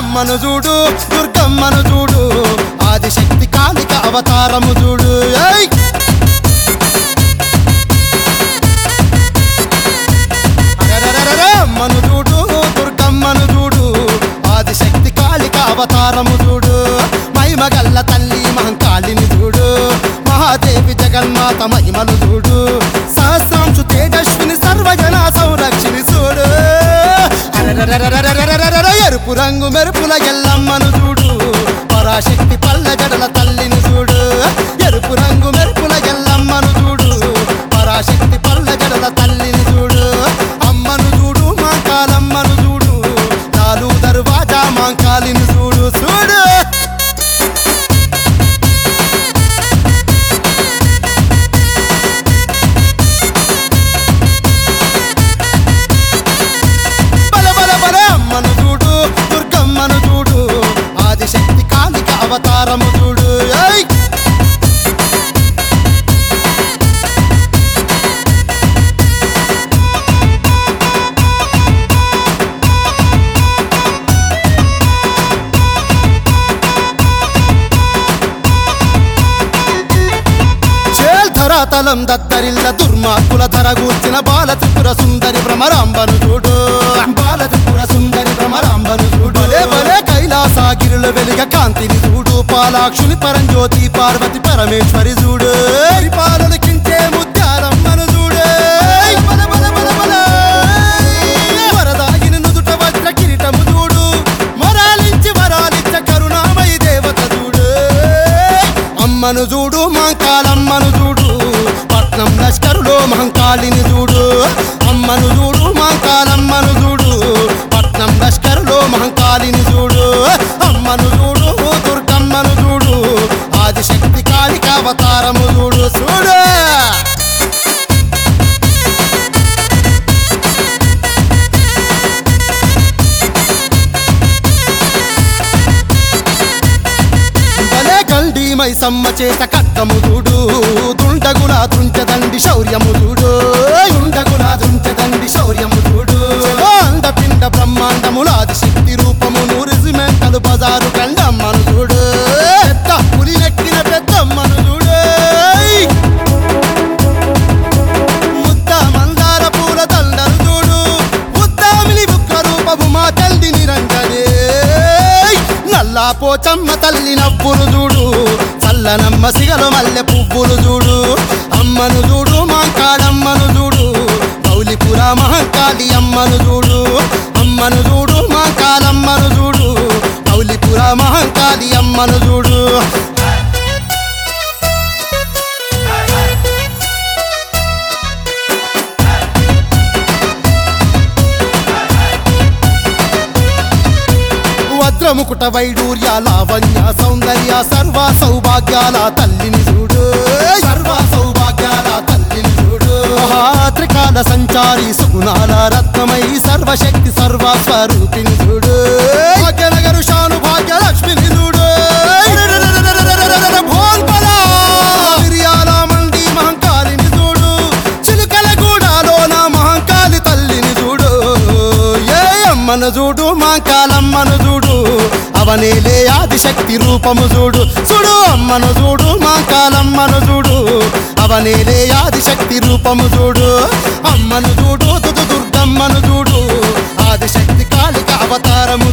అమ్మను చూడు దుర్గమ్మను చూడు ఆదిశక్తి కాళిక అవతారము చూడు ఏయ్ అరెరెరెరెరె, అమ్మను చూడు దుర్గమ్మను చూడు ఆదిశక్తి కాళిక అవతారము చూడు మహిమగల్ల తల్లి మహంకాళిని చూడు మహాదేవి జగన్మాత మహిమలు చూడు సహస్రాంశు తేజస్విని సర్వజన సంరక్షిని చూడు అరెరెరెరెరెరెరెరెరెరె, ఎరుపు రంగు మెరుపుల ఎల్లమ్మను చూడు పరాశక్తి పల్ల జడల తల్లిని చూడు ఎరుపు రంగు మెరుపుల ఎల్లమ్మను చూడు పరాశక్తి పల్ల జడల తల్లిని చూడు అమ్మను చూడు మాంకాలమ్మను చూడు నాలుగు దర్వాజా మాంకాలిని చూడు చూడు బల బల బల అమ్మను చూడు దుర్గమ్మను చూడు ఆదిశక్తి కాళిక అవతారము చూడు ఏయ్ చేల్ ధరాతలం దత్తరిల్ల దుర్మార్గుల ధరగూర్చిన బాల త్రిపుర సుందరి భ్రమరాంబను చూడు బాల త్రిపుర సుందరి భ్రమరాంబను చూడు భలే భలే కైలాసగిరుల వెలిగ కాంతిని చూడు పాలాక్షుని పరంజ్యోతి పార్వతి పరమేశ్వరి చూడు పాలనకించే ముత్యాలమ్మను చూడు బల బల బల బల. వరదాగిని నుదుట వజ్ర కిరీటము చూడు మరాలించి వరాలిచ్చ కరుణామయి దేవత చూడు అమ్మను చూడు మహంకాలమ్మను చూడు పట్నం లష్కరులో మహంకాళిని చూడు అమ్మను చూడు మహంకాలమ్మను చూడు పట్నం లష్కరులో మహంకాళిని చూడు అమ్మను చూడు దుర్గమ్మను చూడు ఆదిశక్తి కాళిక అవతారము చూడు చూడు భలే గండి మైసమ్మ చేత కట్టము చూడు దుండగుల దుంచదండి శౌర్యము చూడు దుండగుల దుంచదండి శౌర్యము చూడు అండపిండ బ్రహ్మాండములాది శక్తి రూపము నూరిసిమెంటలు బజారు కండమ్మను చూడు పెద్ద పులి నెక్కిన పెద్దమ్మను చూడు ముద్ద మందార పూల దండలు చూడు ముద్దామిలి ఉగ్ర రూపము మా తల్లి నిరంజనే నల్లా పోచమ్మ తల్లి నవ్వులు చూడు చల్లనమ్మ సిగలు మల్లె పువ్వులు చూడు అమ్మను చూడు మాంకాడమ్మను చూడు మౌలిపుర మహంకాళి అమ్మను చూడు అమ్మను చూడు మాంకాలమ్మను చూడు మౌలిపుర మహంకాళి అమ్మను చూడు వజ్రముకుట వైడూర్య లావణ్య సౌందర్య సర్వ సౌభాగ్యాల తల్లిని చూడు సర్వ సౌభాగ్యాల తల్లిని చూడు త్రికాల సంచారి సుగుణాల రత్నమై సర్వశక్తి సర్వ స్వరూపిని చూడు భాగ్యనగరు శాను భాగ్య లక్ష్మిని చూడు భోల్పల మిరియాల మండి మహంకాళిని చూడు చిలుకల గూడాలో నా మహంకాళి తల్లిని చూడు ఏ అమ్మను చూడు మాంకాలమ్మను చూడు అవనేలే ఆదిశక్తి రూపము చూడు చూడు అమ్మను చూడు మాంకాలమ్మను చూడు అవనేలే ఆదిశక్తి రూపము చూడు అమ్మను చూడు దుదు దుర్గమ్మను చూడు ఆదిశక్తి కాళిక అవతారము